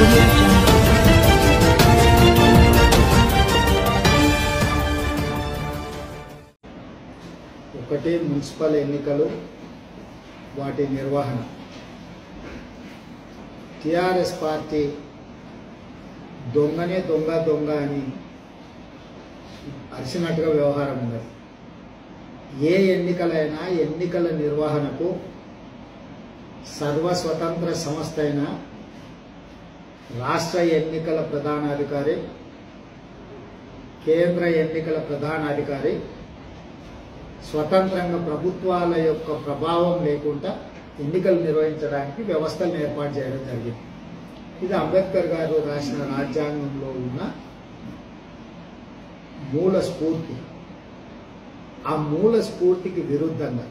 audio jungle. ఒకటి municipal ఎన్నికలు వాటి నిర్వహణ టిఆర్ఎస్ పార్టీ దొంగనే దొంగ దొంగ అని అరిసినట్టుగా వ్యవహారం ఉన్నది ఏ ఎన్నికలైనా ఎన్నికల నిర్వహణకు సర్వస్వతంత్ర సంస్థ అయిన రాష్ట్ర ఎన్నికల ప్రధానాధికారి కేంద్ర ఎన్నికల ప్రధానాధికారి స్వతంత్రంగా ప్రభుత్వాల యొక్క ప్రభావం లేకుండా ఎన్నికలు నిర్వహించడానికి వ్యవస్థలను ఏర్పాటు చేయడం జరిగింది ఇది అంబేద్కర్ గారు రాసిన రాజ్యాంగంలో ఉన్న మూల స్ఫూర్తి ఆ మూల స్ఫూర్తికి విరుద్ధంగా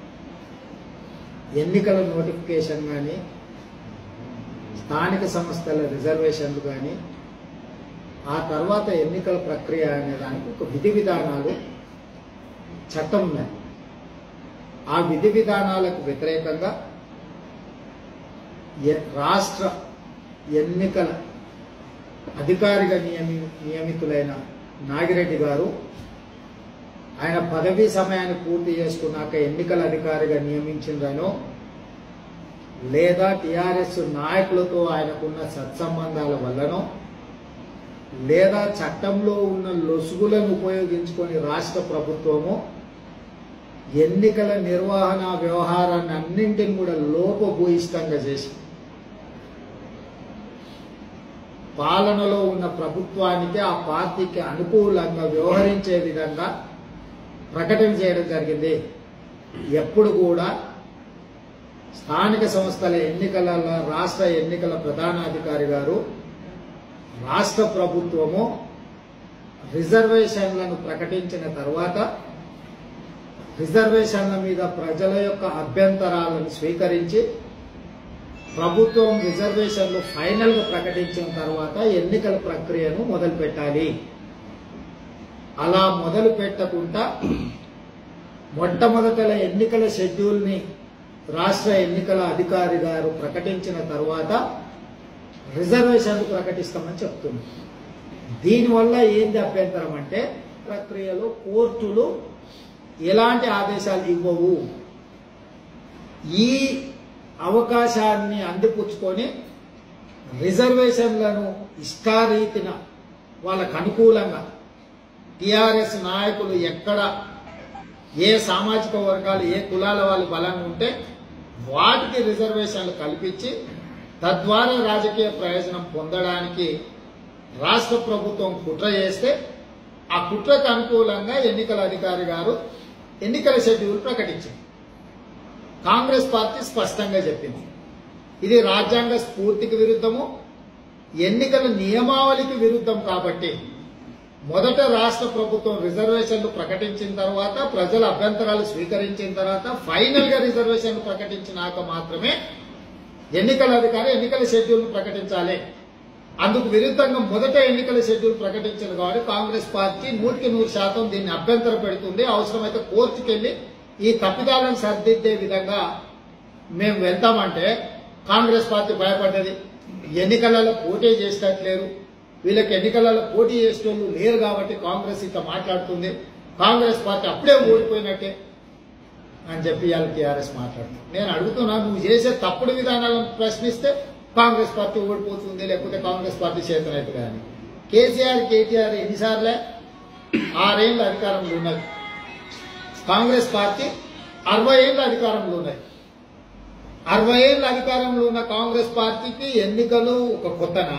ఎన్నికల నోటిఫికేషన్ కానీ స్థానిక సంస్థల రిజర్వేషన్లు కానీ ఆ తర్వాత ఎన్నికల ప్రక్రియ అనే దానికి ఒక విధి విధానాలు చట్టం ఉన్నది ఆ విధి విధానాలకు వ్యతిరేకంగా ఎ- రాష్ట్ర ఎన్నికల అధికారిగా నియమి నియమితులైన నాగిరెడ్డి గారు ఆయన పదవీ సమయాన్ని పూర్తి చేసుకున్నాక ఎన్నికల అధికారిగా నియమించిండ్రనో లేదా టిఆర్ఎస్ నాయకులతో ఆయనకున్న సత్సంబంధాల వల్లనో లేదా చట్టంలో ఉన్న లొసుగులను ఉపయోగించుకొని రాష్ట్ర ప్రభుత్వము ఎన్నికల నిర్వహణ వ్యవహారాన్ని అన్నింటిని కూడా లోపభూయిష్టంగా చేసి పాలనలో ఉన్న ప్రభుత్వానికి ఆ పార్టీకి అనుకూలంగా వ్యవహరించే విధంగా ప్రకటన చేయడం జరిగింది ఎప్పుడు కూడా స్థానిక సంస్థల ఎన్నికల రాష్ట్ర ఎన్నికల ప్రధానాధికారి గారు రాష్ట్ర ప్రభుత్వము రిజర్వేషన్లను ప్రకటించిన తర్వాత రిజర్వేషన్ల మీద ప్రజల యొక్క అభ్యంతరాలను స్వీకరించి ప్రభుత్వం రిజర్వేషన్లు ఫైనల్ గా ప్రకటించిన తర్వాత ఎన్నికల ప్రక్రియను మొదలు పెట్టాలి అలా మొదలు పెట్టకుండా మొట్టమొదట ఎన్నికల షెడ్యూల్ ని రాష్ట్ర ఎన్నికల అధికారి గారు ప్రకటించిన తర్వాత రిజర్వేషన్లు ప్రకటిస్తామని చెప్తుంది దీనివల్ల ఏంది అభ్యంతరం అంటే ప్రక్రియలో కోర్టులు ఎలాంటి ఆదేశాలు ఇవ్వవు ఈ అవకాశాన్ని అందిపుచ్చుకొని రిజర్వేషన్లను ఇష్టారీతిన వాళ్ళకు అనుకూలంగా టిఆర్ఎస్ నాయకులు ఎక్కడ ఏ సామాజిక వర్గాలు ఏ కులాల వాళ్ళు బలంగా ఉంటే వాటికి రిజర్వేషన్లు కల్పించి తద్వారా రాజకీయ ప్రయోజనం పొందడానికి రాష్ట్ర ప్రభుత్వం కుట్ర చేస్తే ఆ కుట్రకు అనుకూలంగా ఎన్నికల అధికారి గారు ఎన్నికల షెడ్యూల్ ప్రకటించింది కాంగ్రెస్ పార్టీ స్పష్టంగా చెప్పింది ఇది రాజ్యాంగ స్ఫూర్తికి విరుద్ధము ఎన్నికల నియమావళికి విరుద్ధం కాబట్టి మొదట రాష్ట్ర ప్రభుత్వం రిజర్వేషన్లు ప్రకటించిన తర్వాత ప్రజల అభ్యంతరాలు స్వీకరించిన తర్వాత ఫైనల్ గా రిజర్వేషన్లు ప్రకటించినాక మాత్రమే ఎన్నికల అధికారి ఎన్నికల షెడ్యూల్ ప్రకటించాలి అందుకు విరుద్ధంగా మొదట ఎన్నికల షెడ్యూల్ ప్రకటించింది కాబట్టి కాంగ్రెస్ పార్టీ నూటికి నూరు శాతం దీన్ని అభ్యంతర పెడుతుంది అవసరమైతే కోర్టుకు వెళ్లి ఈ తప్పిదాలను సరిదిద్దే విధంగా మేము వెళ్తామంటే కాంగ్రెస్ పార్టీ భయపడ్డది ఎన్నికలలో పోటీ చేసేటట్లేరు వీళ్ళకి ఎన్నికలలో పోటీ చేసేటోళ్ళు లేరు కాబట్టి కాంగ్రెస్ ఇట్లా మాట్లాడుతుంది కాంగ్రెస్ పార్టీ అప్పుడే ఓడిపోయినట్టే అని చెప్పి ఇవాళ టీఆర్ఎస్ మాట్లాడుతుంది నేను అడుగుతున్నా నువ్వు చేసే తప్పుడు విధానాలను ప్రశ్నిస్తే కాంగ్రెస్ పార్టీ ఓడిపోతుంది లేకపోతే కాంగ్రెస్ పార్టీ చేతనైతే కానీ కేసీఆర్ కేటీఆర్ ఎన్నిసార్లే ఆరేళ్ళు అధికారంలో ఉన్నది కాంగ్రెస్ పార్టీ అరవై ఏళ్ళ అధికారంలో ఉన్నది అరవై ఏళ్ళ అధికారంలో ఉన్న కాంగ్రెస్ పార్టీకి ఎన్నికలు ఒక కొత్తన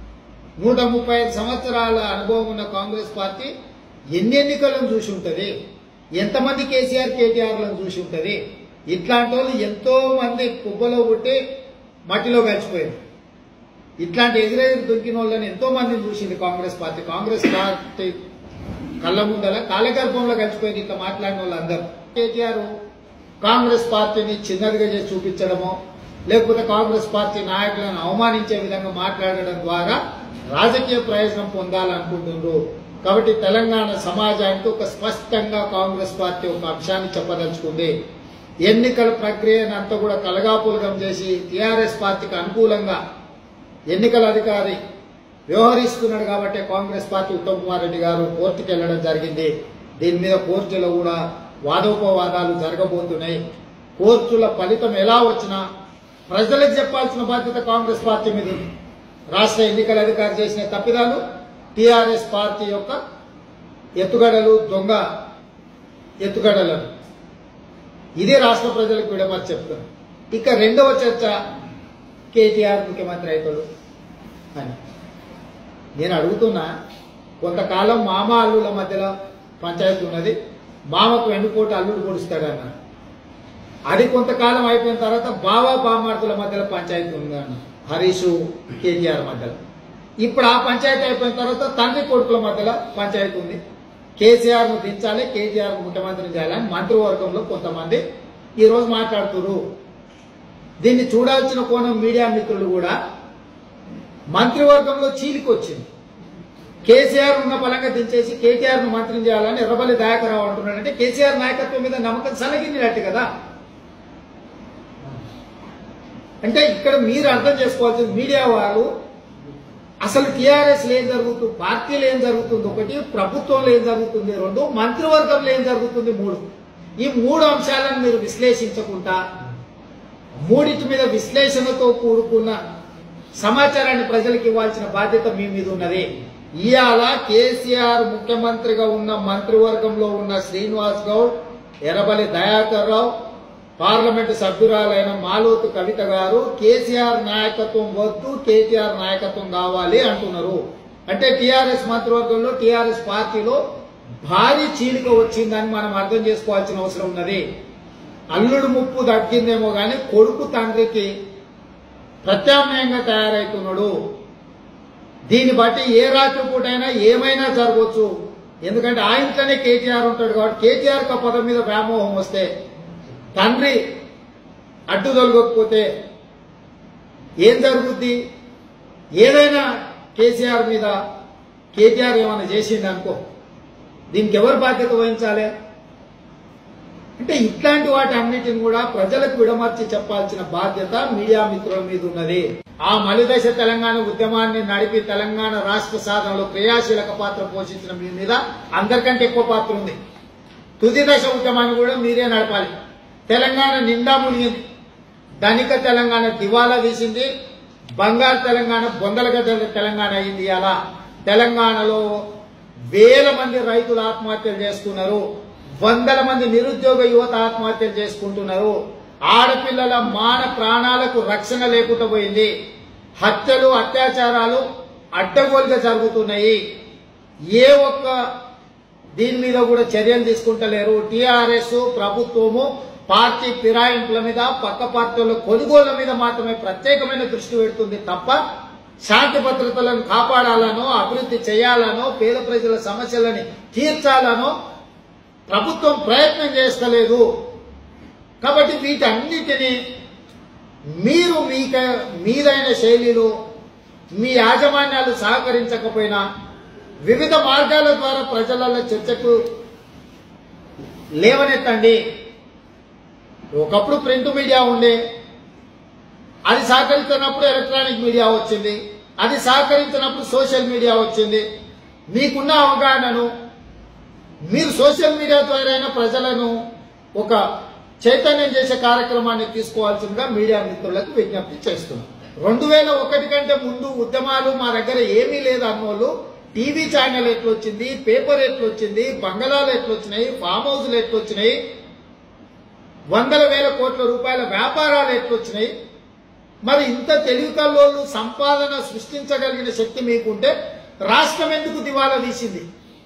నూట ముప్పై ఐదు సంవత్సరాల అనుభవం ఉన్న కాంగ్రెస్ పార్టీ ఎన్ని ఎన్నికలను చూసి ఉంటది ఎంతమంది కేసీఆర్ కేటీఆర్లను చూసి ఉంటది ఇట్లాంటి వాళ్ళు ఎంతో మంది కుబ్బలో పుట్టి మట్టిలో కలిసిపోయారు ఇట్లాంటి ఎదురెదురు దొరికిన వాళ్ళని ఎంతో మందిని చూసింది కాంగ్రెస్ పార్టీ కాంగ్రెస్ పార్టీ కళ్ళ ముందల కాలగర్భంలో కలిసిపోయింది ఇట్లా మాట్లాడిన వాళ్ళందరూ కేటీఆర్ కాంగ్రెస్ పార్టీని చిన్నదిగా చేసి చూపించడమో లేకపోతే కాంగ్రెస్ పార్టీ నాయకులను అవమానించే విధంగా మాట్లాడడం ద్వారా రాజకీయ ప్రయోజనం పొందాలనుకుంటున్నారు కాబట్టి తెలంగాణ సమాజానికి ఒక స్పష్టంగా కాంగ్రెస్ పార్టీ ఒక అంశాన్ని చెప్పదలుచుకుంది ఎన్నికల ప్రక్రియను అంతా కూడా కలగాపులగం చేసి టీఆర్ఎస్ పార్టీకి అనుకూలంగా ఎన్నికల అధికారి వ్యవహరిస్తున్నాడు కాబట్టి కాంగ్రెస్ పార్టీ ఉత్తమ్ కుమార్ రెడ్డి గారు కోర్టుకు వెళ్ళడం జరిగింది దీని మీద కోర్టులో కూడా వాదోపవాదాలు జరగబోతున్నాయి కోర్టుల ఫలితం ఎలా వచ్చినా ప్రజలకు చెప్పాల్సిన బాధ్యత కాంగ్రెస్ పార్టీ మీద ఉంది రాష్ట్ర ఎన్నికల అధికారి చేసిన తప్పిదాలు టిఆర్ఎస్ పార్టీ యొక్క ఎత్తుగడలు దొంగ ఎత్తుగడలను ఇది రాష్ట్ర ప్రజలకు విడమని చెప్తాను ఇక రెండవ చర్చ కేటీఆర్ ముఖ్యమంత్రి అవుతాడు అని నేను అడుగుతున్నా కొంతకాలం మామ అల్లుల మధ్యలో పంచాయతీ ఉన్నది మామకు వెన్నుపోటు అల్లుడు పొడుస్తాడన్న అది కొంతకాలం అయిపోయిన తర్వాత బావా బామార్తుల మధ్యలో పంచాయతీ ఉంది అన్న హరీష్ కేటీఆర్ మధ్యలో ఇప్పుడు ఆ పంచాయతీ అయిపోయిన తర్వాత తండ్రి కొడుకుల మధ్యలో పంచాయతీ ఉంది కేసీఆర్ ను దించాలి కేటీఆర్ ను ముఖ్యమంత్రిని చేయాలని మంత్రివర్గంలో కొంతమంది ఈ రోజు మాట్లాడుతున్నారు దీన్ని చూడాల్సిన కోణం మీడియా మిత్రులు కూడా మంత్రివర్గంలో చీలికి వచ్చింది కేసీఆర్ ఉన్న బలంగా దించేసి కేటీఆర్ ను మంత్రిని చేయాలని ఎర్రబల్లి దయాకరావు అంటున్నాడంటే కేసీఆర్ నాయకత్వం మీద నమ్మకం సలగిందినట్టు కదా అంటే ఇక్కడ మీరు అర్థం చేసుకోవాల్సింది మీడియా వారు అసలు టీఆర్ఎస్ ఏం జరుగుతుంది పార్టీలో ఏం జరుగుతుంది ఒకటి ప్రభుత్వంలో ఏం జరుగుతుంది రెండు మంత్రివర్గంలో ఏం జరుగుతుంది మూడు ఈ మూడు అంశాలను మీరు విశ్లేషించకుండా మూడింటి మీద విశ్లేషణతో కూడుకున్న సమాచారాన్ని ప్రజలకు ఇవ్వాల్సిన బాధ్యత మీ మీద ఉన్నది ఇవాళ కేసీఆర్ ముఖ్యమంత్రిగా ఉన్న మంత్రివర్గంలో ఉన్న శ్రీనివాస్ గౌడ్ ఎర్రబలి దయాకర్ రావు పార్లమెంటు సభ్యురాలైన మాలోతు కవిత గారు కేసీఆర్ నాయకత్వం వద్దు కేటీఆర్ నాయకత్వం కావాలి అంటున్నారు అంటే టీఆర్ఎస్ మంత్రివర్గంలో టీఆర్ఎస్ పార్టీలో భారీ చీలిక వచ్చిందని మనం అర్థం చేసుకోవాల్సిన అవసరం ఉన్నది అల్లుడు ముప్పు తగ్గిందేమో గాని కొడుకు తండ్రికి ప్రత్యామ్నాయంగా తయారవుతున్నాడు దీన్ని బట్టి ఏ రాత్రి పూటైనా ఏమైనా జరగవచ్చు ఎందుకంటే ఆ ఇంట్లోనే కేటీఆర్ ఉంటాడు కాబట్టి కేటీఆర్ కు ఆ పదం మీద వ్యామోహం వస్తే తండ్రి అడ్డు తొలగకపోతే ఏం జరుగుద్ది ఏదైనా కేసీఆర్ మీద కేటీఆర్ ఏమైనా చేసింది అనుకో దీనికి ఎవరు బాధ్యత వహించాలి అంటే ఇట్లాంటి వాటి అన్నిటిని కూడా ప్రజలకు విడమర్చి చెప్పాల్సిన బాధ్యత మీడియా మిత్రుల మీద ఉన్నది ఆ మలిదశ తెలంగాణ ఉద్యమాన్ని నడిపి తెలంగాణ రాష్ట్ర సాధనలో క్రియాశీలక పాత్ర పోషించిన మీ మీద అందరికంటే ఎక్కువ పాత్ర ఉంది తుది దశ ఉద్యమాన్ని కూడా మీరే నడపాలి తెలంగాణ నిండా మునిగింది ధనిక తెలంగాణ దివాలా తీసింది బంగారు తెలంగాణ బొందలగడ్డ తెలంగాణ అయింది అలా తెలంగాణలో వేల మంది రైతులు ఆత్మహత్యలు చేసుకున్నారు వందల మంది నిరుద్యోగ యువత ఆత్మహత్యలు చేసుకుంటున్నారు ఆడపిల్లల మాన ప్రాణాలకు రక్షణ లేకుండా పోయింది హత్యలు అత్యాచారాలు అడ్డగోలుగా జరుగుతున్నాయి ఏ ఒక్క దీని మీద కూడా చర్యలు తీసుకుంటలేరు టిఆర్ఎస్ ప్రభుత్వము పార్టీ ఫిరాయింపుల మీద పక్క పార్టీల కొనుగోళ్ల మీద మాత్రమే ప్రత్యేకమైన దృష్టి పెడుతుంది తప్ప శాంతి భద్రతలను కాపాడాలనో అభివృద్ధి చేయాలనో పేద ప్రజల సమస్యలని తీర్చాలనో ప్రభుత్వం ప్రయత్నం చేస్తలేదు కాబట్టి వీటన్నిటిని మీరు మీక మీదైన శైలిలో మీ యాజమాన్యాలు సహకరించకపోయినా వివిధ మార్గాల ద్వారా ప్రజలలో చర్చకు లేవనెత్తండి ఒకప్పుడు ప్రింట్ మీడియా ఉండే అది సహకరించినప్పుడు ఎలక్ట్రానిక్ మీడియా వచ్చింది అది సహకరించినప్పుడు సోషల్ మీడియా వచ్చింది మీకున్న అవగాహనను మీరు సోషల్ మీడియా ద్వారా అయినా ప్రజలను ఒక చైతన్యం చేసే కార్యక్రమాన్ని తీసుకోవాల్సిందిగా మీడియా మిత్రులకు విజ్ఞప్తి చేస్తున్నాం రెండు వేల ఒకటి కంటే ముందు ఉద్యమాలు మా దగ్గర ఏమీ లేదు అన్నోళ్ళు టీవీ ఛానల్ ఎట్లొచ్చింది పేపర్ ఎట్లొచ్చింది బంగళాలు ఎట్లొచ్చినాయి ఫామ్ హౌస్లు ఎట్లొచ్చినాయి వందల వేల కోట్ల రూపాయల వ్యాపారాలు ఎట్లొచ్చినాయి మరి ఇంత తెలివికల్లోళ్ళు సంపాదన సృష్టించగలిగిన శక్తి మీకుంటే రాష్ట్రం ఎందుకు దివాలా తీసింది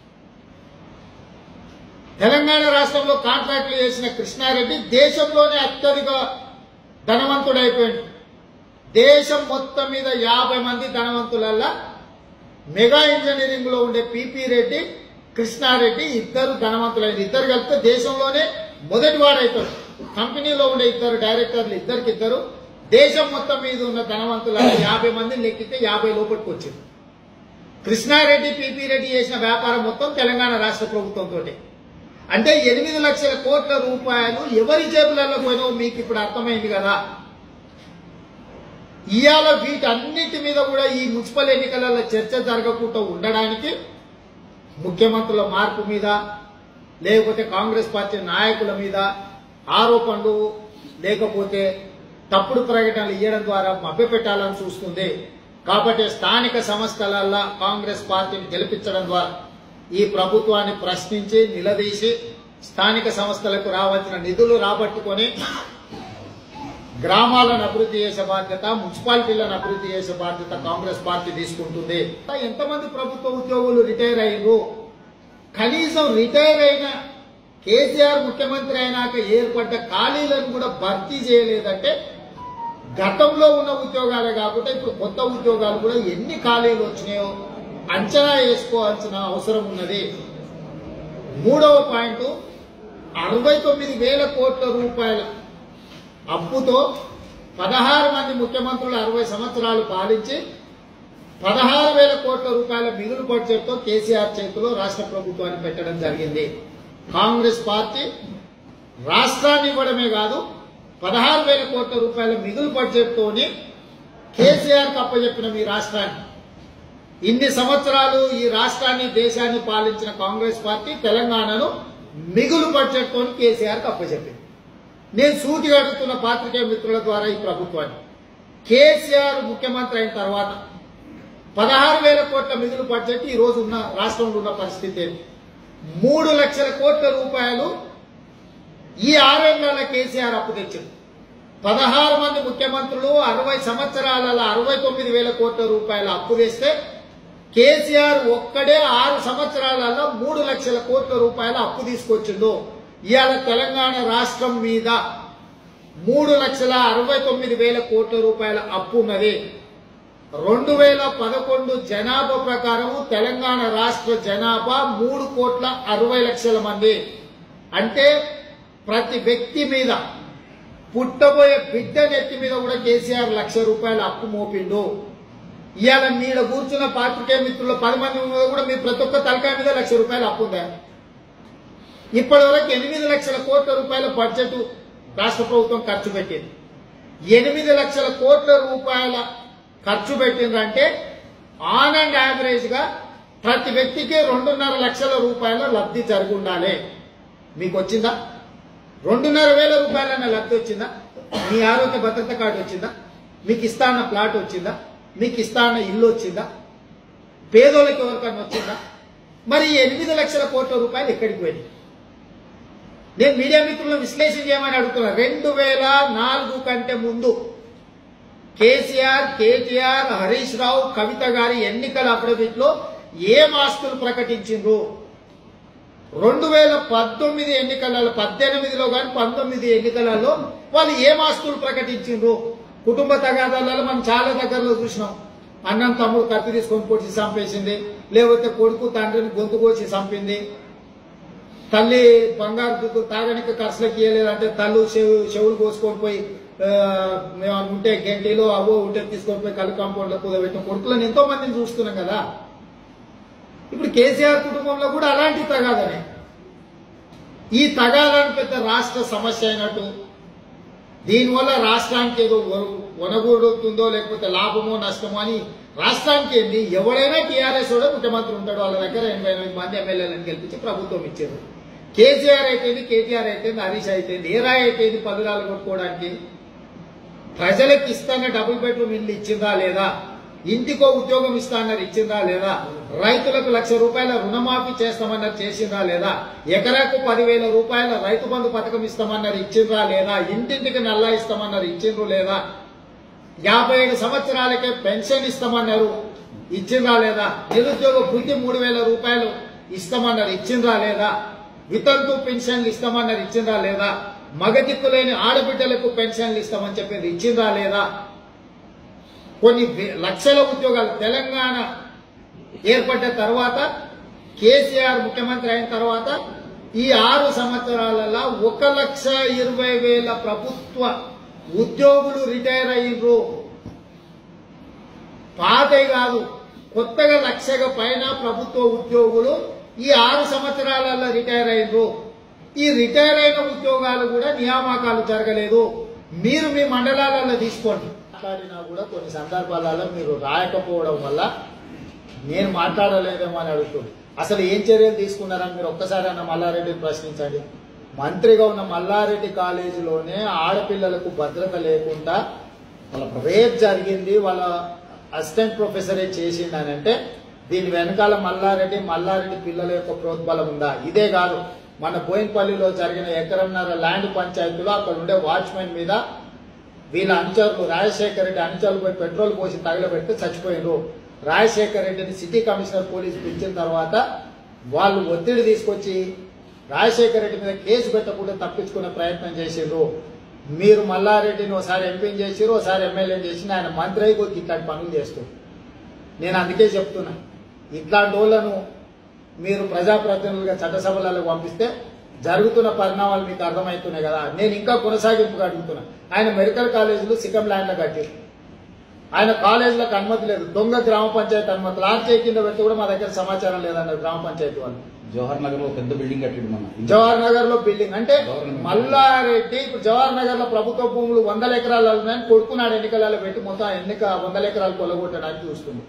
తెలంగాణ రాష్ట్రంలో కాంట్రాక్టులు చేసిన కృష్ణారెడ్డి దేశంలోనే అత్యధిక ధనవంతుడైపోయాడు దేశం మొత్తం మీద యాభై మంది ధనవంతులల్లా మెగా ఇంజనీరింగ్ లో ఉండే పిపి రెడ్డి కృష్ణారెడ్డి ఇద్దరు ధనవంతులైన ఇద్దరు కలిపితే దేశంలోనే మొదటి వాడైతారు కంపెనీలో ఉండే ఇద్దరు డైరెక్టర్లు ఇద్దరికి ఇద్దరు దేశం మొత్తం మీద ఉన్న ధనవంతుల యాభై మందిని లెక్కితే యాభై లోపలికి వచ్చింది కృష్ణారెడ్డి పిపి రెడ్డి చేసిన వ్యాపారం మొత్తం తెలంగాణ రాష్ట్ర ప్రభుత్వంతో అంటే ఎనిమిది లక్షల కోట్ల రూపాయలు ఎవరి జేబులలో పోయినో మీకు ఇప్పుడు అర్థమైంది కదా ఇవాళ వీటన్నిటి మీద కూడా ఈ మున్సిపల్ ఎన్నికలలో చర్చ జరగకుండా ఉండడానికి ముఖ్యమంత్రుల మార్పు మీద లేకపోతే కాంగ్రెస్ పార్టీ నాయకుల మీద ఆరోపణలు లేకపోతే తప్పుడు ప్రకటనలు ఇవ్వడం ద్వారా మభ్యపెట్టాలని చూస్తుంది కాబట్టి స్థానిక సంస్థలల్లో కాంగ్రెస్ పార్టీని గెలిపించడం ద్వారా ఈ ప్రభుత్వాన్ని ప్రశ్నించి నిలదీసి స్థానిక సంస్థలకు రావాల్సిన నిధులు రాబట్టుకొని గ్రామాలను అభివృద్ధి చేసే బాధ్యత మున్సిపాలిటీలను అభివృద్ధి చేసే బాధ్యత కాంగ్రెస్ పార్టీ తీసుకుంటుంది ఎంతమంది ప్రభుత్వ ఉద్యోగులు రిటైర్ అయ్యారు కనీసం రిటైర్ అయిన కేసీఆర్ ముఖ్యమంత్రి అయినాక ఏర్పడ్డ ఖాళీలను కూడా భర్తీ చేయలేదంటే గతంలో ఉన్న ఉద్యోగాలే కాకుండా ఇప్పుడు కొత్త ఉద్యోగాలు కూడా ఎన్ని ఖాళీలు వచ్చినాయో అంచనా వేసుకోవాల్సిన అవసరం ఉన్నది మూడవ పాయింట్ అరవై తొమ్మిది వేల కోట్ల రూపాయల అప్పుతో పదహారు మంది ముఖ్యమంత్రులు అరవై సంవత్సరాలు పాలించి పదహారు వేల కోట్ల రూపాయల మిగులు బడ్జెట్తో కేసీఆర్ చేతిలో రాష్ట్ర ప్రభుత్వాన్ని పెట్టడం జరిగింది కాంగ్రెస్ పార్టీ రాష్ట్రాన్ని ఇవ్వడమే కాదు పదహారు వేల కోట్ల రూపాయల మిగులు బడ్జెట్తోని కేసీఆర్ అప్పచెప్పిన మీ రాష్ట్రాన్ని ఇన్ని సంవత్సరాలు ఈ రాష్ట్రాన్ని దేశాన్ని పాలించిన కాంగ్రెస్ పార్టీ తెలంగాణను మిగులు బడ్జెట్తో కేసీఆర్ అప్పచెప్పింది నేను సూటిగా అడుగుతున్న పాత్రికేయ మిత్రుల ద్వారా ఈ ప్రభుత్వాన్ని కేసీఆర్ ముఖ్యమంత్రి అయిన తర్వాత పదహారు వేల కోట్ల మిగులు బడ్జెట్ ఈ రోజు ఉన్న రాష్ట్రంలో ఉన్న పరిస్థితి ఏంటి? మూడు లక్షల కోట్ల రూపాయలు ఈ ఆరేళ్ల కేసీఆర్ అప్పు తెచ్చింది పదహారు మంది ముఖ్యమంత్రులు అరవై సంవత్సరాల అరవై తొమ్మిది వేల కోట్ల రూపాయల అప్పు తెస్తే కేసీఆర్ ఒక్కడే ఆరు సంవత్సరాలలో మూడు లక్షల కోట్ల రూపాయల అప్పు తీసుకొచ్చిండు ఇవాళ తెలంగాణ రాష్ట్రం మీద మూడు లక్షల అరవై తొమ్మిది వేల కోట్ల రూపాయల అప్పు ఉన్నది రెండు వేల పదకొండు జనాభా ప్రకారం తెలంగాణ రాష్ట్ర జనాభా మూడు కోట్ల అరవై లక్షల మంది అంటే ప్రతి వ్యక్తి మీద పుట్టబోయే బిడ్డ నెత్తి మీద కూడా కేసీఆర్ లక్ష రూపాయల అప్పు మోపిండు ఇవాళ మీడ కూర్చున్న పాత్రికేయ మిత్రులు పది మంది ఉన్నది కూడా మీ ప్రతి ఒక్క తలకాయ మీద లక్ష రూపాయలు అప్పు ఉందా ఇప్పటి వరకు ఎనిమిది లక్షల కోట్ల రూపాయల బడ్జెట్ రాష్ట్ర ప్రభుత్వం ఖర్చు పెట్టింది ఎనిమిది లక్షల కోట్ల రూపాయల ఖర్చు పెట్టిందంటే ఆన్ అండ్ యావరేజ్ గా ప్రతి వ్యక్తికి రెండున్నర లక్షల రూపాయల లబ్ధి జరిగి ఉండాలి మీకు వచ్చిందా రెండున్నర వేల రూపాయలన్న లబ్ధి వచ్చిందా మీ ఆరోగ్య భద్రత కార్డు వచ్చిందా మీకు ఇస్తాన్న ప్లాట్ వచ్చిందా మీకు ఇస్తాన్న ఇల్లు వచ్చిందా పేదోళ్ళకి ఎవరికన్నా వచ్చిందా మరి ఈ ఎనిమిది లక్షల కోట్ల రూపాయలు ఎక్కడికి పోయినాయి నేను మీడియా మిత్రులను విశ్లేషణ చేయమని అడుగుతున్నా రెండు వేల నాలుగు కంటే ముందు కేసీఆర్ కేటీఆర్ హరీష్ రావు కవిత గారి ఎన్నికల అఫిడవిట్ లో ఏం ఆస్తులు ప్రకటించిండ్రు రెండు వేల పద్దొమ్మిది ఎన్నికలలో పద్దెనిమిదిలో కానీ పంతొమ్మిది ఎన్నికలలో వాళ్ళు ఏం ఆస్తులు ప్రకటించిండ్రు కుటుంబ తగాదాలలో మనం చాలా దగ్గరలో చూసినాం అన్నం తమ్ముడు కత్తి తీసుకొని పొడిచి చంపేసింది లేకపోతే కొడుకు తండ్రిని గొంతు కోసి చంపింది తల్లి బంగారు దుద్దు తాగనికి ఖర్చులకి ఇవ్వలేదంటే తల్లు చెవు చెవులు కోసుకొని పోయి ఆ, మేము ఉంటే గంటిలో అవో ఉంటే తీసుకొని పోయి కళ్ళు కాంపౌండ్లో కుదబెట్టిన కొడుకులను ఎంతో మందిని చూస్తున్నాం కదా ఇప్పుడు కేసీఆర్ కుటుంబంలో కూడా అలాంటి తగాదనే ఈ తగాదని పెద్ద రాష్ట్ర సమస్య అయినట్టు దీనివల్ల రాష్ట్రానికి ఏదో ఒ- ఒనగూడుతుందో లేకపోతే లాభమో నష్టమో అని రాష్ట్రానికి ఏంది ఎవరైనా టీఆర్ఎస్ కూడా ముఖ్యమంత్రి ఉంటాడు వాళ్ళ దగ్గర ఎనభై ఎనిమిది మంది ఎమ్మెల్యేలను గెలిపించి ప్రభుత్వం ఇచ్చారు కేసీఆర్ అయితేంది కేటీఆర్ అయితేంది హరీష్ అయితేంది ఏ రాయ్ అయితేంది పదురాలు కొట్టుకోవడానికి ప్రజలకు ఇస్తాన డబుల్ బెడ్రూమ్ ఇల్లు ఇచ్చిందా లేదా ఇంటికో ఉద్యోగం ఇస్తానన్నారు ఇచ్చిందా లేదా రైతులకు లక్ష రూపాయల రుణమాఫీ చేస్తామన్నారు చేసిందా లేదా ఎకరాకు పదివేల రూపాయల రైతు బంధు పథకం ఇస్తామన్నారు ఇచ్చిందా లేదా ఇంటింటికి నల్లా ఇస్తామన్నారు ఇచ్చిండ్రు లేదా యాభై ఏడు సంవత్సరాలకే పెన్షన్ ఇస్తామన్నారు ఇచ్చిందా లేదా నిరుద్యోగ వృత్తి మూడు వేల రూపాయలు ఇస్తామన్నారు ఇచ్చిందా లేదా వితంతు పెన్షన్లు ఇస్తామన్నారు ఇచ్చిందా లేదా మగదిక్కులేని ఆడబిడ్డలకు పెన్షన్లు ఇస్తామని చెప్పేది ఇచ్చిందా లేదా కొన్ని వే- లక్షల ఉద్యోగాలు తెలంగాణ ఏర్పడ్డ తర్వాత కేసీఆర్ ముఖ్యమంత్రి అయిన తర్వాత ఈ ఆరు సంవత్సరాలలో ఒక లక్ష ఇరవై వేల ప్రభుత్వ ఉద్యోగులు రిటైర్ అయ్యిండ్రు పాతవి కాదు కొత్తగా లక్షగా పైన ప్రభుత్వ ఉద్యోగులు ఈ ఆరు సంవత్సరాలలో రిటైర్ అయ్యిండ్రు ఈ రిటైర్ అయిన ఉద్యోగాలు కూడా నియామకాలు జరగలేదు మీరు మీ మండలాలలో తీసుకోండి మాట్లాడినా కూడా కొన్ని సందర్భాలలో మీరు రాయకపోవడం వల్ల నేను మాట్లాడలేదేమో అని అడుగుతుంది అసలు ఏం చర్యలు తీసుకున్నారని మీరు ఒక్కసారి అన్న మల్లారెడ్డిని ప్రశ్నించండి మంత్రిగా ఉన్న మల్లారెడ్డి కాలేజీలోనే ఆడపిల్లలకు భద్రత లేకుండా రేప్ జరిగింది వాళ్ళ అసిస్టెంట్ ప్రొఫెసరే చేసింది అని అంటే దీని వెనకాల మల్లారెడ్డి మల్లారెడ్డి పిల్లల యొక్క ప్రోద్బలం ఉందా ఇదే కాదు మన బోయిన్పల్లిలో జరిగిన ఎకరంన్నర ల్యాండ్ పంచాయతీలో అక్కడ ఉండే వాచ్మెన్ మీద వీళ్ళ అనుచరులు రాజశేఖర రెడ్డి అనుచరులు పోయి పెట్రోల్ పోసి తగలబెట్టి చచ్చిపోయారు రాజశేఖర రెడ్డిని సిటీ కమిషనర్ పోలీసు పిలిచిన తర్వాత వాళ్ళు ఒత్తిడి తీసుకొచ్చి రాజశేఖర రెడ్డి మీద కేసు పెట్టకుండా తప్పించుకునే ప్రయత్నం చేసిండ్రు మీరు మల్లారెడ్డిని ఒకసారి ఎంపీని చేసిరు ఒకసారి ఎమ్మెల్యేని చేసి ఆయన మంత్రి అయి కొద్ది ఇట్లాంటి పనులు చేస్తారు నేను అందుకే చెప్తున్నా ఇట్లాంటి వాళ్ళను మీరు ప్రజాప్రతినిధులుగా చట్టసభలలో పంపిస్తే జరుగుతున్న పరిణామాలు మీకు అర్థమవుతున్నాయి కదా నేను ఇంకా కొనసాగింపుగా అడుగుతున్నా ఆయన మెడికల్ కాలేజీలు సికం ల్యాండ్లో కట్టారు ఆయన కాలేజీలకు అనుమతి లేదు దొంగ గ్రామ పంచాయతీ అనుమతులు ఆర్చే కింద పెడితే కూడా మా దగ్గర సమాచారం లేదన్నారు గ్రామ పంచాయతీ వాళ్ళు జవహర్ నగర్ లో పెద్ద బిల్డింగ్ కట్టిండు మన జవహర్ నగర్ లో బిల్డింగ్ అంటే గవర్నమెంట్. మల్లారెడ్డి ఇప్పుడు జవహర్ నగర్ లో ప్రభుత్వ భూములు వందల ఎకరాలు ఉన్నాయని కొడుకున్నాడు ఎన్నికలలో పెట్టి మొత్తం ఎన్నిక వందల ఎకరాలు కొలగొట్టడానికి చూస్తుంది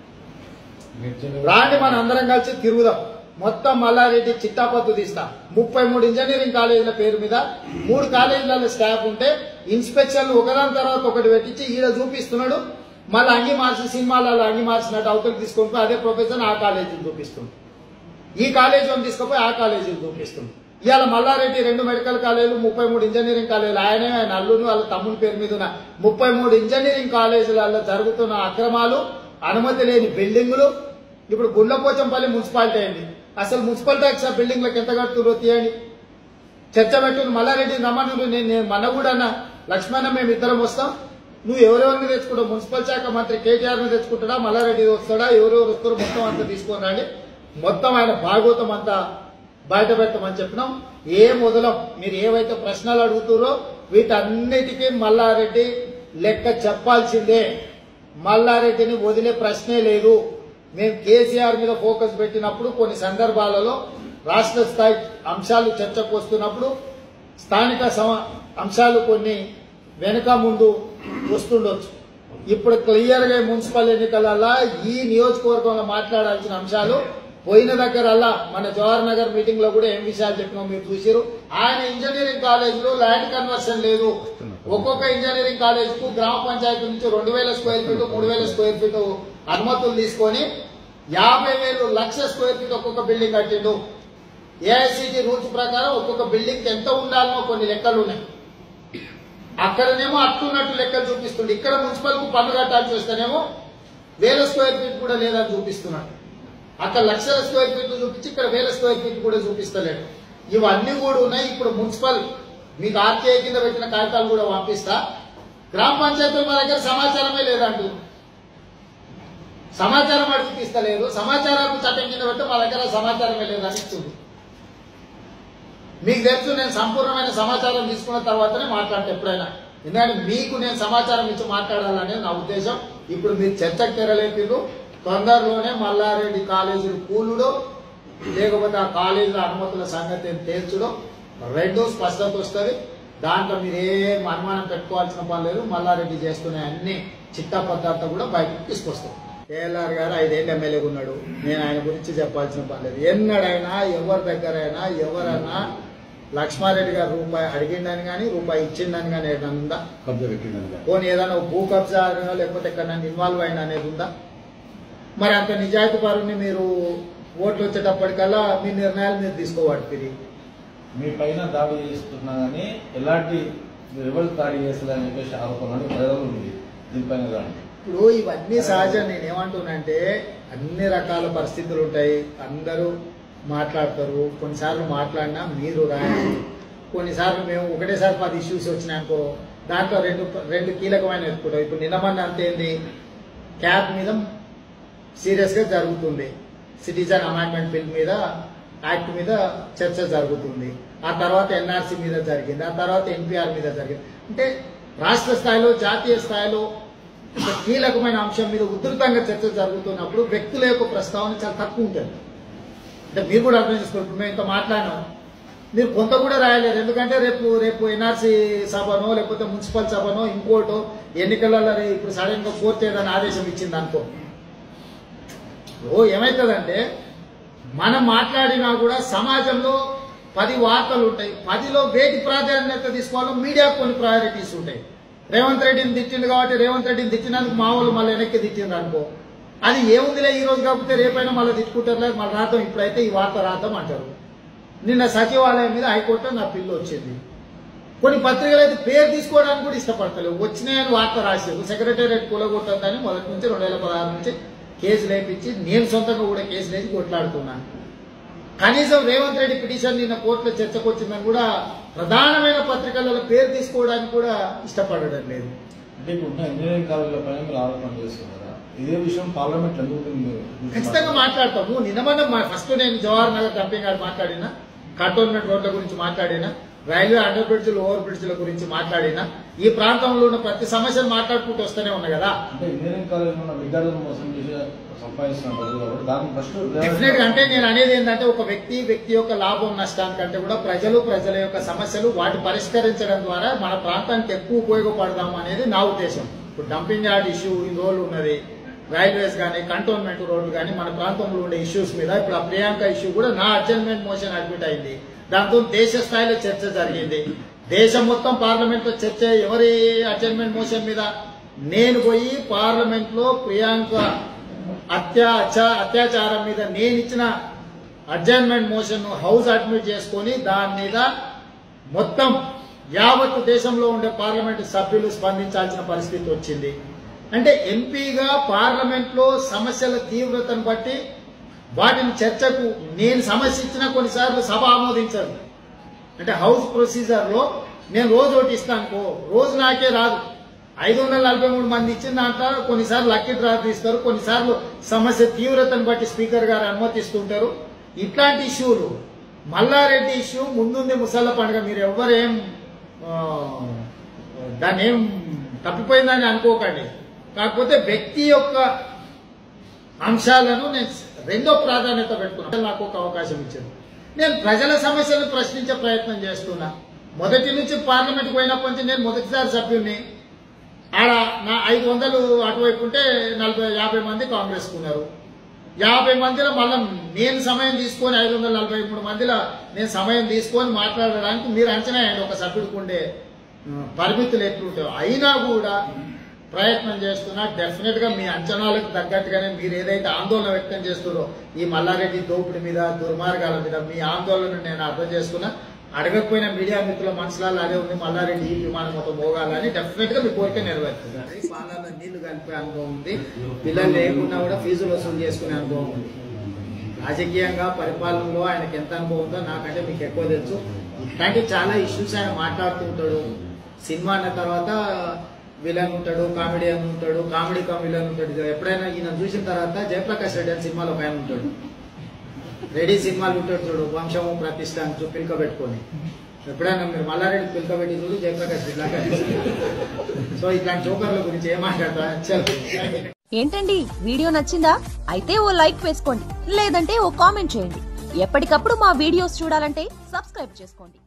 రాండి మన అందరం కలిసి తిరుగుదాం మొత్తం మల్లారెడ్డి చిట్టాపత్తు తీస్తా ముప్పై మూడు ఇంజనీరింగ్ కాలేజీల పేరు మీద మూడు కాలేజీలలో స్టాఫ్ ఉంటే ఇన్స్పెక్షన్లు ఒకదాని తర్వాత ఒకటి పెట్టించి ఈడ చూపిస్తున్నాడు మళ్ళీ అంగి మార్చి సినిమాలలో అంగి మార్చినట్టు అవతలకి తీసుకొని పోయి అదే ప్రొఫెసర్ ఆ కాలేజీని చూపిస్తుంది ఈ కాలేజీ అని తీసుకుపోయి ఆ కాలేజీని చూపిస్తుంది ఇవాళ మల్లారెడ్డి రెండు మెడికల్ కాలేజీలు ముప్పై మూడు ఇంజనీరింగ్ కాలేజీలు ఆయనే ఆయన అల్లుని వాళ్ళ తమ్ముని పేరు మీద ఉన్న ముప్పై మూడు ఇంజనీరింగ్ కాలేజీలలో జరుగుతున్న అక్రమాలు అనుమతి లేని బిల్డింగులు ఇప్పుడు గుండ్లపోచంపల్లి మున్సిపాలిటీ అయింది అసలు మున్సిపల్ ట్యాక్స్ ఆ బిల్డింగ్లకు ఎంత కడుతుర్రో తీయండి చర్చ పెట్టుకుని మల్లారెడ్డి రమ్మను నేను నేను మన కూడా అన్న లక్ష్మణ మేము ఇద్దరం వస్తాం నువ్వు ఎవరెవరిని తెచ్చుకుంటావు మున్సిపల్ శాఖ మంత్రి కేటీఆర్ ని తెచ్చుకుంటాడా మల్లారెడ్డి వస్తాడా ఎవరెవరు వస్తారో మొత్తం అంతా తీసుకొని రండి మొత్తం ఆయన భాగవతం అంతా బయట పెట్టమని చెప్పినాం ఏ మొదలం మీరు ఏవైతే ప్రశ్నలు అడుగుతారో వీటన్నిటికీ మల్లారెడ్డి లెక్క చెప్పాల్సిందే మల్లారెడ్డిని వదిలే ప్రశ్నే లేదు మేము కేసీఆర్ మీద ఫోకస్ పెట్టినప్పుడు కొన్ని సందర్భాలలో రాష్ట్ర స్థాయి అంశాలు చర్చకు వస్తున్నప్పుడు స్థానిక సమ అంశాలు కొన్ని వెనుక ముందు వస్తుండొచ్చు ఇప్పుడు క్లియర్ గా మున్సిపల్ ఎన్నికలలో ఈ నియోజకవర్గంలో మాట్లాడాల్సిన అంశాలు పోయిన దగ్గరల్లా మన జవహర్ నగర్ మీటింగ్ లో కూడా ఏం విషయాలు చెప్పినాం మీరు చూసారు ఆయన ఇంజనీరింగ్ కాలేజీలో ల్యాండ్ కన్వర్షన్ లేదు ఒక్కొక్క ఇంజనీరింగ్ కాలేజ్ కు గ్రామ పంచాయతీ నుంచి రెండు వేల స్క్వేర్ ఫీట్ మూడు వేల స్క్వేర్ ఫీట్ అనుమతులు తీసుకొని యాభై వేలు లక్ష స్క్వేర్ ఫీట్ ఒక్కొక్క బిల్డింగ్ కట్టిండు ఏఐసిటి రూల్స్ ప్రకారం ఒక్కొక్క బిల్డింగ్ ఎంత ఉండాలనో కొన్ని లెక్కలు ఉన్నాయి అక్కడనేమో అట్టున్నట్టు లెక్కలు చూపిస్తుంది ఇక్కడ మున్సిపల్ కు పన్ను కట్టాల్సి వస్తేనేమో వేల స్క్వేర్ ఫీట్ కూడా లేదని చూపిస్తున్నాడు అక్కడ లక్షల స్క్వేర్ ఫీట్లు చూపించి ఇక్కడ వేల స్క్వేర్ ఫీట్ కూడా చూపిస్తలేడు ఇవన్నీ కూడా ఉన్నాయి ఇప్పుడు మున్సిపల్ మీకు ఆర్టీఐ కింద పెట్టిన కాగితాలు కూడా పంపిస్తా గ్రామ పంచాయతీలు మా దగ్గర సమాచారమే లేదంటూ సమాచారం అడిగి తీస్తలేదు సమాచారం చట్టం కింద పెడితే మా దగ్గర సమాచారమే లేదని ఇస్తుంది మీకు తెలుసు నేను సంపూర్ణమైన సమాచారం తీసుకున్న తర్వాతనే మాట్లాడతా ఎప్పుడైనా ఎందుకంటే మీకు నేను సమాచారం ఇచ్చి మాట్లాడాలనేది నా ఉద్దేశం ఇప్పుడు మీరు చర్చకు తెరలేపిరు తొందరలోనే మల్లారెడ్డి కాలేజీలు కూలుడు లేకపోతే ఆ కాలేజీల అనుమతుల సంగతి తేల్చుడు రెండు స్పష్టత వస్తుంది దాంట్లో మీరు ఏం అనుమానం పెట్టుకోవాల్సిన పని లేదు మల్లారెడ్డి చేస్తున్న అన్ని చిట్టా పదార్థం కూడా బయటకు తీసుకొస్తాం కేఎల్ఆర్ గారు ఐదేళ్ళు ఎమ్మెల్యేగా ఉన్నాడు నేను ఆయన గురించి చెప్పాల్సిన పని లేదు ఎన్నడైనా ఎవరి దగ్గరైనా ఎవరైనా లక్ష్మారెడ్డి గారు రూపాయి అడిగిండని కానీ రూపాయి ఇచ్చిందని కానీ ఏదైనా ఉందా కబ్జా పెట్టిండు పోనీ ఏదైనా భూ కబ్జా అయినా లేకపోతే ఎక్కడైనా ఇన్వాల్వ్ అయినా అనేది ఉందా మరి అంత నిజాయితీ పరుని మీరు ఓట్లు వచ్చేటప్పటికల్లా మీ నిర్ణయాలు మీరు తీసుకోవాలి మీ పైన దాడి చేస్తున్నారని ఎలాంటి ఎవరు దాడి చేస్తారని చెప్పేసి ఆరోపణలు ప్రజలు ఉంది దీనిపైన దాడి ఇప్పుడు ఇవన్నీ సహజం నేను ఏమంటున్నానంటే అన్ని రకాల పరిస్థితులు ఉంటాయి అందరూ మాట్లాడతారు కొన్నిసార్లు మాట్లాడినా మీరు రాయండి కొన్నిసార్లు మేము ఒకటేసారి పది ఇష్యూస్ వచ్చినాయనుకో దాంట్లో రెండు రెండు కీలకమైన ఎత్తుకుంటాం ఇప్పుడు నిన్న మొన్న అంతేంది క్యాబ్ మీద సీరియస్ గా జరుగుతుంది సిటిజన్ అమెండ్మెంట్ బిల్ మీద యాక్ట్ మీద చర్చ జరుగుతుంది ఆ తర్వాత ఎన్ఆర్సీ మీద జరిగింది ఆ తర్వాత ఎన్పిఆర్ మీద జరిగింది అంటే రాష్ట్ర స్థాయిలో జాతీయ స్థాయిలో ఒక కీలకమైన అంశం మీద ఉధృతంగా చర్చ జరుగుతున్నప్పుడు వ్యక్తుల యొక్క ప్రస్తావన చాలా తక్కువ ఉంటుంది అంటే మీరు కూడా అర్థం చేసుకోండి ఇప్పుడు మేము ఇంత మాట్లాడినాం మీరు కొంత కూడా రాయలేరు ఎందుకంటే రేపు రేపు ఎన్ఆర్సీ సభనో లేకపోతే మున్సిపల్ సభనో ఇంకోటో ఎన్నికలలో రే- ఇప్పుడు సడన్ గా కోర్టు ఏదైనా ఆదేశం ఇచ్చింది అనుకో ఓ ఏమవుతుందంటే మనం మాట్లాడినా కూడా సమాజంలో పది వార్తలు ఉంటాయి పదిలో వేటి ప్రాధాన్యత తీసుకోవాలో మీడియా కొన్ని ప్రయారిటీస్ ఉంటాయి రేవంత్ రెడ్డిని తిట్టిండు కాబట్టి రేవంత్ రెడ్డిని తిట్టినందుకు మా వాళ్ళు మళ్ళీ వెనక్కి తిట్టిండ్రు అనుకో అది ఏముందిలే ఈ రోజు కాకపోతే రేపైనా మళ్ళీ తిట్టుకుంటారులే మళ్ళీ రాద్దాం ఇప్పుడైతే ఈ వార్త రాద్దాం అంటారు నిన్న సచివాలయం మీద హైకోర్టులో నా పిల్లు వచ్చింది కొన్ని పత్రికలు అయితే పేరు తీసుకోవడానికి కూడా ఇష్టపడతలేవు వచ్చినాయని వార్త రాశారు సెక్రటేరియట్ కూలగొట్టద్దని మొదటి నుంచి రెండు వేల పదహారు నుంచి కేసు లేపించి నేను సొంతంగా కూడా కేసు లేచి కొట్లాడుతున్నాను కనీసం రేవంత్ రెడ్డి పిటిషన్ నిన్న కోర్టులో చర్చకు వచ్చిందని కూడా ప్రధానమైన పత్రికలలో పేరు తీసుకోవడానికి కూడా ఇష్టపడడం లేదు అంటే ఇప్పుడు ఉన్న ఇంజనీరింగ్ కాలేజీల పైన మీరు ఆరోపణ చేస్తున్నారా ఇదే విషయం పార్లమెంట్ ఎందుకు మీరు ఖచ్చితంగా మాట్లాడతాము నిన్నమన్న ఫస్ట్ నేను జవహర్ నగర్ డంపింగ్ గారు మాట్లాడినా కంటోన్మెంట్ రోడ్ల గురించి మాట్లాడినా రైల్వే అండర్ బ్రిడ్జ్లు ఓవర్ బ్రిడ్జ్ల గురించి మాట్లాడినా ఈ ప్రాంతంలో ఉన్న ప్రతి సమస్యను మాట్లాడుకుంటూ వస్తూనే ఉన్నా కదా అంటే ఇంజనీరింగ్ కాలేజ్ ఉన్న విద్యార్థులను మోసం చేసి సంపాదిస్తున్న డబ్బులు కాబట్టి దాన్ని ఫస్ట్ డెఫినెట్ గా అంటే నేను అనేది ఏంటంటే ఒక వ్యక్తి వ్యక్తి యొక్క లాభం నష్టానికంటే కూడా ప్రజలు ప్రజల యొక్క సమస్యలు వాటి పరిష్కరించడం ద్వారా మన ప్రాంతానికి ఎక్కువ ఉపయోగపడదాం అనేది నా ఉద్దేశం ఇప్పుడు డంపింగ్ యార్డ్ ఇష్యూ ఇన్ని రోజులు ఉన్నది రైల్వేస్ కానీ కంటోన్మెంట్ రోడ్లు కానీ మన ప్రాంతంలో ఉండే ఇష్యూస్ మీద ఇప్పుడు ఆ ప్రియాంక ఇష్యూ కూడా నా అడ్జస్ట్మెంట్ మోషన్ అడ్మిట్ అయింది దాంతో దేశ స్థాయిలో చర్చ జరిగింది దేశం మొత్తం పార్లమెంట్ లో చర్చ ఎవరి అడ్జస్ట్మెంట్ మోషన్ మీద నేను పోయి పార్లమెంట్ లో ప్రియాంక అత్యా అత్యా- అత్యాచారం మీద నేను ఇచ్చిన అడ్జైన్మెంట్ మోషన్ హౌస్ అడ్మిట్ చేసుకొని దాని మీద మొత్తం యావత్ దేశంలో ఉండే పార్లమెంట్ సభ్యులు స్పందించాల్సిన పరిస్థితి వచ్చింది అంటే ఎంపీగా పార్లమెంట్ లో సమస్యల తీవ్రతను బట్టి వాటిని చర్చకు నేను సమస్య ఇచ్చిన కొన్నిసార్లు సభ ఆమోదించదు అంటే హౌస్ ప్రొసీజర్ లో నేను రోజు ఒకటి ఇస్తాను రోజు నాకే రాదు ఐదు వందల నలభై మూడు మంది ఇచ్చిన దాంట్లో కొన్నిసార్లు లక్కీ డ్రా తీస్తారు కొన్నిసార్లు సమస్య తీవ్రతను బట్టి స్పీకర్ గారు అనుమతిస్తుంటారు ఇట్లాంటి ఇష్యూలు మల్లారెడ్డి ఇష్యూ ముందుంది ముసళ్ళ పండుగ మీరు ఎవరేం ఆ, దాన్ని ఏం తప్పిపోయిందని అనుకోకండి కాకపోతే వ్యక్తి యొక్క అంశాలను నేను రెండో ప్రాధాన్యత పెట్టుకున్నాను నాకు ఒక అవకాశం ఇచ్చింది నేను ప్రజల సమస్యలను ప్రశ్నించే ప్రయత్నం చేస్తున్నా మొదటి నుంచి పార్లమెంట్ పోయినప్పటి నుంచి నేను మొదటిసారి సభ్యుడిని ఆడ నా ఐదు వందలు అటువైపు ఉంటే నలభై యాభై మంది కాంగ్రెస్ ఉన్నారు యాభై మందిలో మళ్ళీ నేను సమయం తీసుకొని ఐదు వందల నలభై మూడు మందిలో నేను సమయం తీసుకొని మాట్లాడడానికి మీరు అంచనా వేయండి ఒక సభ్యుడికి ఉండే ఉమ్, పరిమితులు ఎట్లుంటాయో అయినా కూడా ప్రయత్నం చేస్తున్నా డెఫినెట్ గా మీ అంచనాలకు తగ్గట్టుగానే మీరు ఏదైతే ఆందోళన వ్యక్తం చేస్తున్నారో ఈ మల్లారెడ్డి దోపిడి మీద దుర్మార్గాల మీద మీ ఆందోళన నేను అర్థం చేసుకున్నా అడగకపోయిన మీడియా మిత్రుల మనసులలో అదే ఉంది మల్లారెడ్డి ఈ విమానం మొత్తం మోగాలని డెఫినెట్ గా మీ కోరిక నెరవేరుతుంది పాలలో నీళ్లు కలిపే అనుభవం ఉంది పిల్లలు లేకుండా కూడా ఫీజులు వసూలు చేసుకునే అనుభవం ఉంది రాజకీయంగా పరిపాలనలో ఆయనకి ఎంత అనుభవం ఉందో నాకంటే మీకు ఎక్కువ తెలుసు ఇట్లాంటి చాలా ఇష్యూస్ ఆయన మాట్లాడుతూ ఉంటాడు సినిమా అన్న తర్వాత విలన్ ఉంటాడు కామెడియన్ ఉంటాడు కామెడీ కమ్ విలన్ ఉంటాడు ఎప్పుడైనా ఈయన చూసిన తర్వాత జయప్రకాష్ రెడ్డి అని సినిమాలో ఒక ఆయన ఉంటాడు రెడీ సినిమాలు ఉంటాడు చూడు వంశము ప్రతిష్ట అని చూ పిలక పెట్టుకొని ఎప్పుడైనా మీరు మల్లారెడ్డి పిలక పెట్టి చూడు జయప్రకాష్ రెడ్డి లాగా సో ఇట్లాంటి జోకర్ల గురించి ఏం మాట్లాడతా చలో ఏంటండి వీడియో నచ్చిందా అయితే ఓ లైక్ వేసుకోండి లేదంటే ఓ కామెంట్ చేయండి ఎప్పటికప్పుడు మా వీడియోస్ చూడాలంటే సబ్స్క్రైబ్ చేసుకోండి